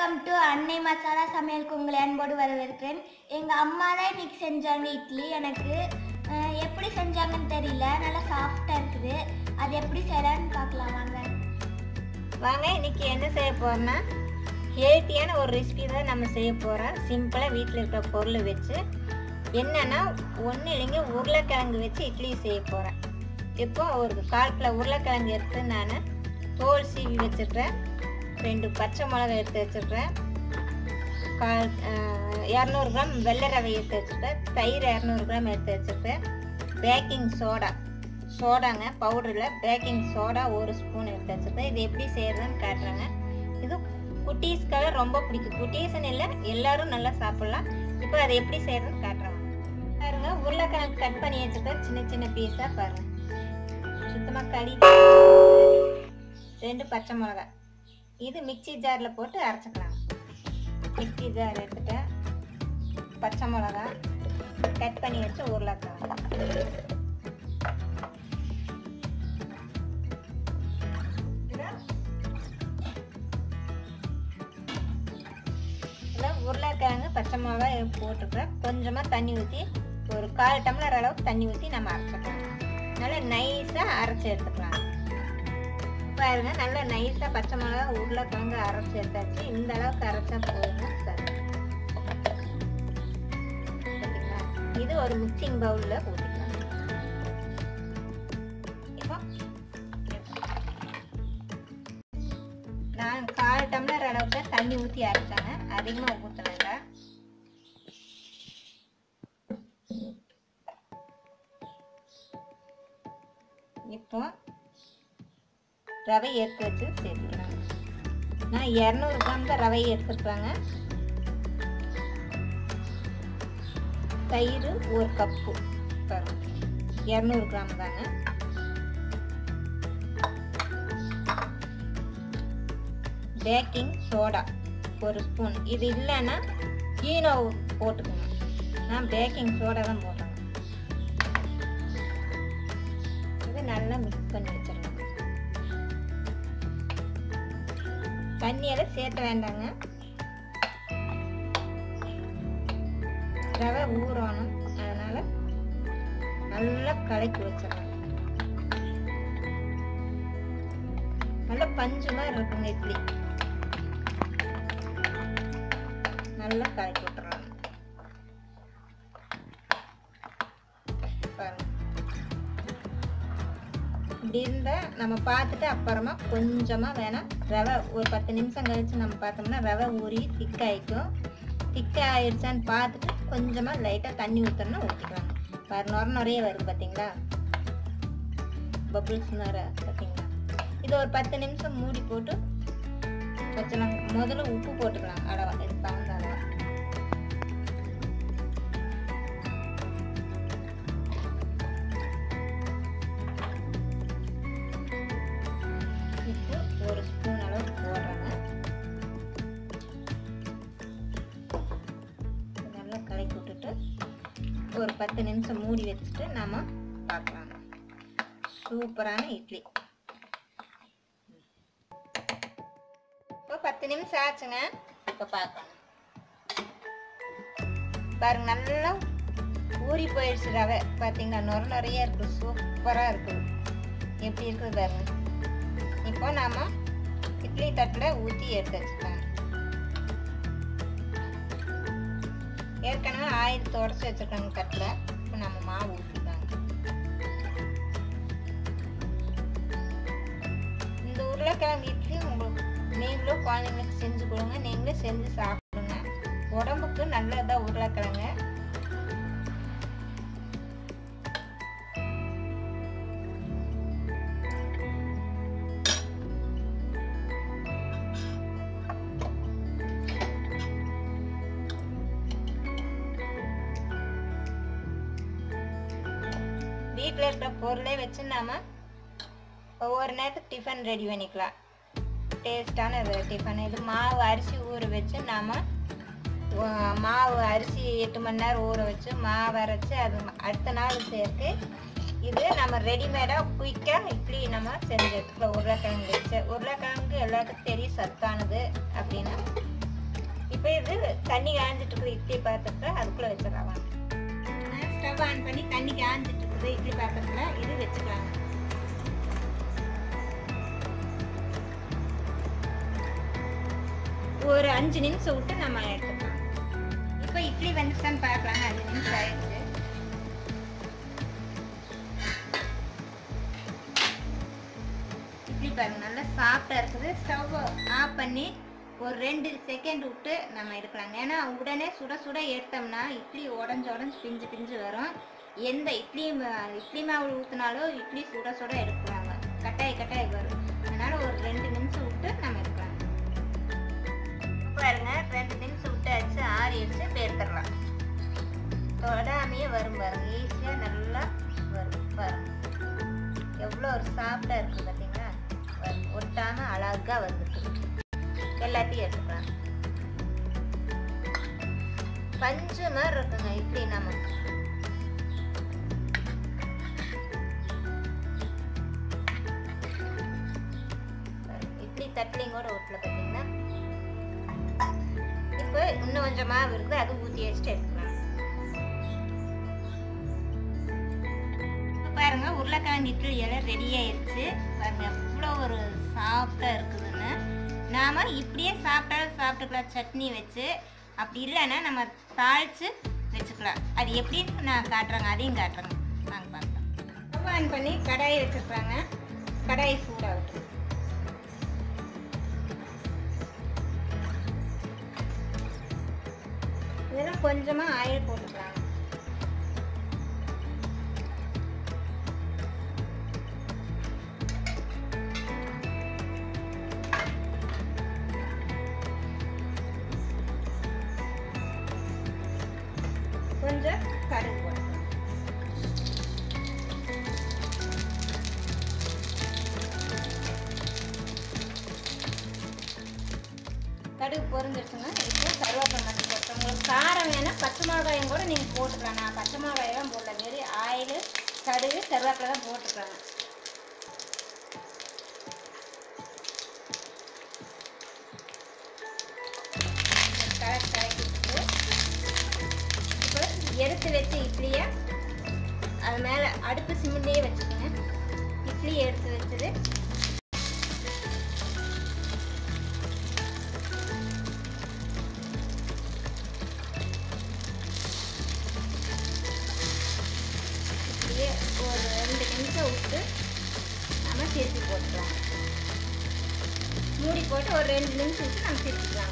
Welcome to அன்னை மசாலா சமையலுக்கு உங்களை அன்போடு வரவேற்கிறேன் எங்கள் அம்மா தான் இன்னைக்கு செஞ்சாங்க இட்லி எனக்கு அஹ், எப்படி செஞ்சாங்கன்னு தெரியல நல்லா சாஃப்டாக இருக்குது அது எப்படி செய்யலான்னு பார்க்கலாம் வாங்க வாங்க இன்னைக்கு என்ன செய்ய போறோம்னா ஹெல்த்தியான ஒரு ரெசிபி தான் நம்ம செய்ய போகிறோம் சிம்பிளாக வீட்டில் இருக்கிற பொருளை வச்சு என்னன்னா ஒன்று இல்லைங்க உருளைக்கிழங்கு வச்சு இட்லி செய்ய போகிறேன் இப்போ ஒரு கால் கிலோ உருளைக்கிழங்கு எடுத்து நான் தோல் சீவி வச்சிருக்கிறேன் ரெண்டு பச்சை மிளகாய் எடுத்து வச்சிருக்கிறேன் கால் இரநூறு கிராம் வெள்ளை ரவை எடுத்து வச்சுருக்கேன் தயிர் இரநூறு கிராம் எடுத்து வச்சுருக்கேன் பேக்கிங் சோடா சோடாங்க பவுடரில் பேக்கிங் சோடா ஒரு ஸ்பூன் எடுத்து வச்சுருக்கேன் இது எப்படி செய்யறதுன்னு காட்டுறேங்க இது குட்டீஸ்க்காக ரொம்ப பிடிக்கும் குட்டீஸ்னு இல்லை எல்லாரும் நல்லா சாப்பிட்லாம் இப்போ அதை எப்படி செய்யறதுன்னு காட்டுறேன் பாருங்க உருளைக்கிழங்கு கட் பண்ணி வச்சுருக்கேன் சின்ன சின்ன பீஸாக பாருங்க சுத்தமாக கழி ரெண்டு பச்சை மிளகாய் இது மிக்ஸி ஜாரில் போட்டு அரைச்சிக்கலாம் மிக்ஸி ஜார் எடுத்துட்டேன் பச்சை மிளகாய் கட் பண்ணி வச்சு உருளைக்கிழங்கு இதில் உருளைக்கிழங்கு பச்சை மிளகாய் போட்டுக்கிறேன் கொஞ்சமாக தண்ணி ஊற்றி ஒரு கால் டம்ளர் அளவுக்கு தண்ணி ஊற்றி நம்ம அரைச்சிக்கலாம் நல்லா நைஸாக அரைச்சி எடுத்துக்கலாம் பாருங்க நல்லா நைஸாக பச்சை மிளகா உருளைக்கிழங்கு அரைச்சி எடுத்தாச்சு இந்த அளவுக்கு அரைச்சா போதுங்க சரி பார்த்தீங்களா? இது ஒரு மிக்சிங் பவுலில் ஊற்றிக்கலாம் இப்போ நான் கால் டம்ளர் அளவுக்கு தண்ணி ஊற்றி அரைச்சாங்க அதிகமாக ஊற்றினாங்க இப்போ ரவை எடுத்து வச்சு சேர்த்துக்கிறாங்க நான் இரநூறு கிராம் தான் ரவை எடுத்துருப்பாங்க தயிர் ஒரு கப்பு பாருங்க இரநூறு கிராம் தாங்க பேக்கிங் சோடா ஒரு ஸ்பூன் இது இல்லைன்னா ஈனோ போட்டுக்கோங்க நான் பேக்கிங் சோடா தான் போடுறேன் இது நல்லா மிக்ஸ் பண்ணி வச்சிடலாம் தண்ணியெல்லாம் சேர்த்த வேண்டாங்க ரவை ஊறணும் அதனால நல்லா கலக்கி வச்சிடலாம் நல்ல பஞ்சு மாதிரி இருக்குங்க இட்லி நல்லா கலக்கி விட்டுறலாம் பாருங்க இப்படி இருந்தால் நம்ம பார்த்துட்டு அப்புறமா கொஞ்சமாக வேணாம் ரவை ஒரு பத்து நிமிஷம் கழிச்சு நம்ம பார்த்தோம்னா ரவை ஊறி திக்காயிக்கும் திக்காக ஆயிடுச்சான்னு பார்த்துட்டு கொஞ்சமாக லைட்டாக தண்ணி ஊற்றணும்னா ஊற்றிக்கலாம் பாரு நொர நிறைய வருது பார்த்தீங்களா பபுள்ஸ் நுர பார்த்தீங்களா இது ஒரு பத்து நிமிஷம் மூடி போட்டு வச்சலாம் முதல்ல உப்பு போட்டுக்கலாம் அளவா இது தகுந்த அளவா உப்பு ஒரு ஸ்பூன் அளவு போடுறாங்க இது நல்லா கலக்கி விட்டுட்டு ஒரு பத்து நிமிஷம் மூடி வச்சுட்டு நாம பார்க்கலாம் சூப்பரான இட்லி இப்போ பத்து நிமிஷம் ஆச்சுங்க இப்போ பார்க்கலாம் பாருங்க நல்லா ஊறி போயிடுச்சு ரவை பார்த்தீங்களா நுர நிறைய இருக்கு சூப்பராக இருக்குது எப்படி இருக்குது பாருங்க இப்போ நாம இட்லி தட்டில் ஊற்றி எடுத்து வச்சுக்கலாம் ஏற்கனவே ஆயில் தொடச்சி வச்சுருக்காங்க தட்டில் இப்போ நம்ம மாவு ஊற்றிக்கலாம் இந்த உருளைக்கிழங்கு இட்லி உங்களுக்கு நீங்களும் குழந்தைங்களுக்கு செஞ்சு கொடுங்க நீங்களும் செஞ்சு சாப்பிடுங்க உடம்புக்கு நல்லதாக உருளைக்கிழங்கு வீட்டில் இருக்கிற பொருளே வச்சு நாம ஒவ்வொரு நேரத்துக்கு டிஃபன் ரெடி பண்ணிக்கலாம் டேஸ்டான டிஃபன் இது மாவு அரிசி ஊற வச்சு நாம் மாவு அரிசி எட்டு மணி நேரம் ஊற வச்சு மாவு அரைச்சி அது அடுத்த நாள் சேர்த்து இது நம்ம ரெடிமேடாக குயிக்காக இட்லி நம்ம செஞ்சு எடுத்துக்கலாம் உருளைக்கிழங்கு வச்சு உருளைக்கிழங்கு எல்லாத்துக்கும் தெரியும் சத்தானது அப்படின்னா இப்போ இது தண்ணி காய்ஞ்சிட்டு இருக்குது இட்லி பாத்திரத்தில் அதுக்குள்ளே வச்சிடலாம் ஸ்டவ் ஆன் பண்ணி தண்ணி காய்ஞ்சிட்டு இருக்குது இட்லி பாத்திரத்தில் இது வச்சுக்கலாம் ஒரு அஞ்சு நிமிஷம் விட்டு நம்ம எடுத்துக்கலாம் இப்போ இட்லி வந்துச்சான்னு பார்க்கலாம் அஞ்சு நிமிஷம் ஆயிடுச்சு இட்லி பாருங்க நல்லா சாஃப்டாக இருக்குது ஸ்டவ் ஆஃப் பண்ணி ஒரு ரெண்டு செகண்ட் விட்டு நம்ம எடுக்கலாங்க ஏன்னா உடனே சுட சுட எடுத்தோம்னா இட்லி உடஞ்சு உடஞ்சு பிஞ்சு பிஞ்சு வரும் எந்த இட்லி ம- இட்லி மாவு ஊற்றினாலும் இட்லி சுட சுட எடுக்கிறாங்க கட்டாய் கட்டாய் வரும் அதனால ஒரு ரெண்டு நிமிஷம் விட்டு நம்ம எடுக்கலாம் பாருங்க ரெண்டு நிமிஷம் விட்டாச்சு ஆறிடுச்சு இப்போ எடுத்துடலாம் தொடாமையே வரும் பாருங்க ஈஸியாக நல்லா வரும் பாருங்க எவ்வளோ ஒரு சாஃப்டாக இருக்குது பார்த்தீங்களா பாருங்க, ஒட்டாம அழகா வந்துருக்கு எல்லாத்தையும் எடுத்துக்கலாம் பஞ்சு மாதிரி இருக்குங்க இட்லி நமக்கு பாருங்க, இட்லி தட்டுலையும் கூட ஒட்டல பார்த்தீங்கன்னா இப்போ இன்னும் கொஞ்சம் மாவு இருக்குது அது ஊற்றி வச்சுட்டு எடுத்துக்கலாம் இப்ப பாருங்க உருளைக்கிழங்கு இட்லி எல்லாம் ரெடி ஆயிடுச்சு பாருங்க எவ்வளோ ஒரு சாஃப்டாக இருக்குதுன்னு நாம இப்படியே சாப்பிட்டாலும் சாப்பிட்டுக்கலாம் சட்னி வச்சு அப்படி இல்லைன்னா நம்ம தாளிச்சு வச்சுக்கலாம் அது எப்படின்னு நான் காட்டுறேங்க அதையும் காட்டுறேங்க நாங்கள் பார்க்கலாம் ஸ்டவ் ஆன் பண்ணி கடாயை வச்சுருக்காங்க கடாய் சூடாகட்டும் இதெல்லாம் கொஞ்சமாக ஆயில் போட்டுக்கலாம் கொஞ்சம் கடுகு போட்டுக்கலாம் கடுகு பொரிஞ்சிருச்சுங்க இப்போ கருவேப்பிலை மட்டும் போட்டு உங்களுக்கு காரம் வேணால் பச்சை மிளகாயும் கூட நீங்கள் போட்டுக்கலாம் நான் பச்சை மிளகாயெல்லாம் போடல வெறும் ஆயில் கடுகு கருவேப்பிலை தான் போட்டுக்கலாங்க கலர் கலக்கிட்டு இப்போ எடுத்து வச்ச இட்லியை அது மேலே அடுப்பு சிம்மிலேயே வச்சுக்கோங்க இட்லி எடுத்து வச்சது இப்படியே ஒரு ரெண்டு நிமிஷம் விட்டு நம்ம திருப்பி போட்டுக்கலாம் மூடி போட்டு ஒரு ரெண்டு நிமிஷம் விட்டு நம்ம திருப்பிக்கலாம்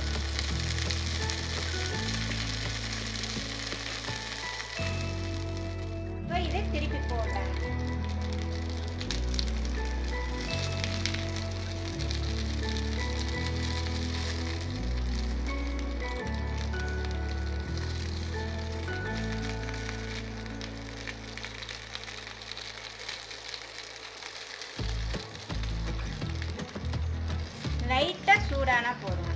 இப்போ இதை திருப்பி போடலாம் லைட்டாக சூடானா போதும்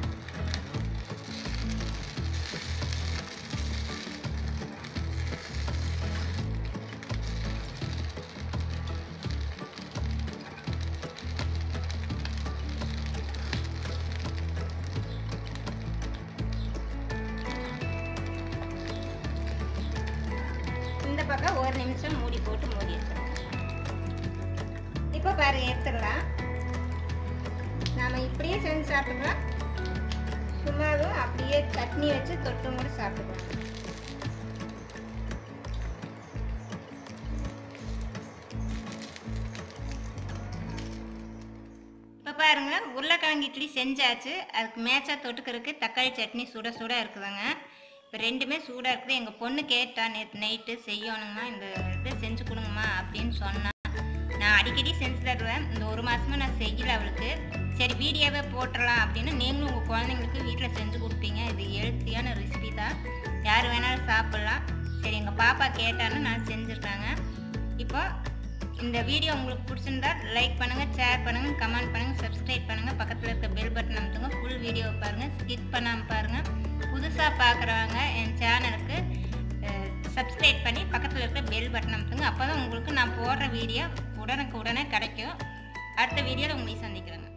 இந்த பக்கம் ஒரு நிமிஷம் மூடி போட்டு மூடி வச்சிடலாம் இப்போ பாருங்க எடுத்துடலாம் நாம இப்படியே செஞ்சு சாப்பிட்டுக்கலாம் சும்மாவும் அப்படியே சட்னி வச்சு தொட்டும் கூட சாப்பிட்டுக்கலாம் இப்போ பாருங்க உருளைக்கிழங்கு இட்லி செஞ்சாச்சு அதுக்கு மேட்சாக தொட்டுக்கிறதுக்கு தக்காளி சட்னி சுட சுட இருக்குதுங்க இப்போ ரெண்டுமே சூடாக இருக்குது எங்கள் பொண்ணு கேட்டா நேற்று நைட்டு செய்யணுங்கம்மா இந்த இதை செஞ்சு கொடுங்கம்மா அப்படின்னு சொன்னா நான் அடிக்கடி செஞ்சு தருவேன் இந்த ஒரு மாசமா நான் செய்யல அவளுக்கு சரி வீடியோவே போட்டுடலாம் அப்படின்னு நீங்களும் உங்கள் குழந்தைங்களுக்கு வீட்டில் செஞ்சு கொடுப்பீங்க இது ஹெல்த்தியான ரெசிபி தான் யார் வேணாலும் சாப்பிட்லாம் சரி எங்கள் பாப்பா கேட்டான்னு நான் செஞ்சுருக்காங்க இப்போ இந்த வீடியோ உங்களுக்கு பிடிச்சிருந்தா லைக் பண்ணுங்கள் ஷேர் பண்ணுங்கள் கமெண்ட் பண்ணுங்கள் சப்ஸ்கிரைப் பண்ணுங்கள் பக்கத்தில் இருக்க பெல் பட்டன் அமுத்துங்க ஃபுல் வீடியோ பாருங்கள் ஸ்கிப் பண்ணாமல் பாருங்கள் புதுசாக பார்க்குறவங்க என் சேனலுக்கு சப்ஸ்கிரைப் பண்ணி பக்கத்தில் இருக்கிற பெல் பட்டன் அமுத்துங்க அப்போ தான் உங்களுக்கு நான் போடுற வீடியோ உடனுக்கு உடனே கிடைக்கும் அடுத்த வீடியோவில் உங்களை சந்திக்கிறேங்க